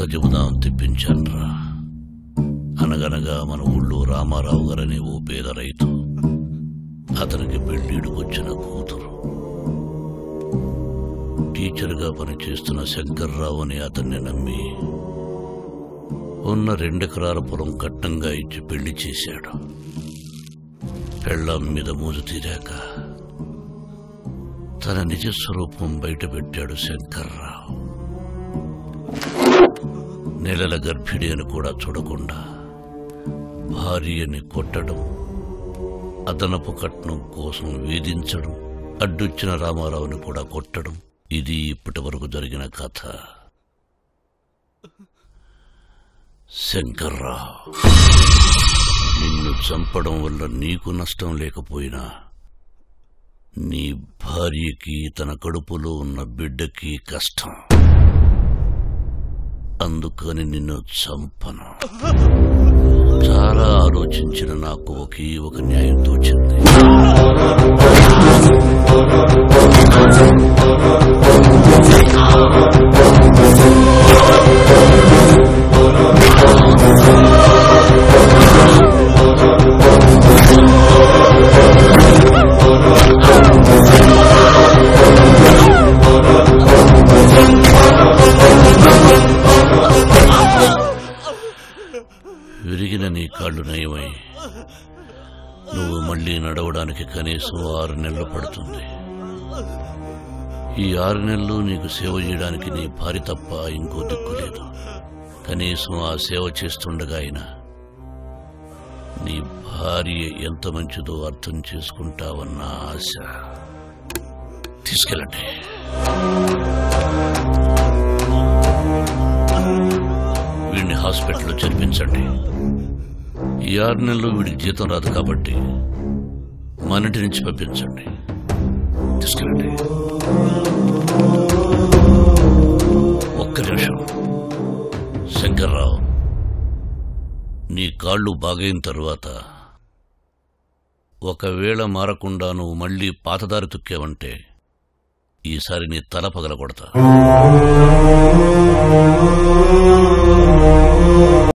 చెబుదాం తెప్పించాన్రా అనగనగా మన ఊళ్ళో రామారావు గారనే ఓ పేద రైతు అతనికి పెళ్లిడుకొచ్చిన కూతురు టీచర్గా పనిచేస్తున్న శంకర్రావు అని అతన్ని నమ్మి ఉన్న రెండెకరాల పొలం కట్నంగా ఇచ్చి పెళ్లి చేశాడు పెళ్ళాం మీద మోజు తీరాక తన నిజ స్వరూపం బయటపెట్టాడు శంకర్రావు నెలల గర్భిణి అని కూడా చూడకుండా భార్యని కొట్టడం అదనపు కట్నం కోసం వేధించడం అడ్డొచ్చిన రామారావుని కూడా కొట్టడం ఇది ఇప్పటి వరకు జరిగిన కథ శంకర్రావు నిన్ను చంపడం వల్ల నీకు నష్టం లేకపోయినా నీ భార్యకి తన కడుపులో ఉన్న బిడ్డకి కష్టం అందుకని నిన్ను చంపను చాలా ఆలోచించిన నాకు ఒకే ఒక న్యాయం తోచింది విరిగిన నీ కాళ్ళు నయమై నువ్వు మళ్ళీ నడవడానికి కనీసం ఆరు నెలలు పడుతుంది ఈ ఆరు నెలలు నీకు సేవ చేయడానికి నీ భార్య తప్ప ఇంకో దిక్కు లేదు కనీసం ఆ సేవ చేస్తుండగా అయినా నీ భార్య ఎంత మంచిదో అర్థం చేసుకుంటావన్న ఆశ తీసుకెళ్ళండి వీడిని హాస్పిటల్లో చేర్పించండి ఈ ఆరు నెలలు వీడికి జీతం రాదు కాబట్టి మన ఇంటి నుంచి పంపించండి తీసుకెళ్ళండి ఒక్క నిమిషం శంకర్రావు నీ కాళ్ళు బాగైన తరువాత ఒకవేళ మారకుండా నువ్వు మళ్ళీ పాతదారి తొక్కావంటే ఈసారి నీ తల పగలగొడతా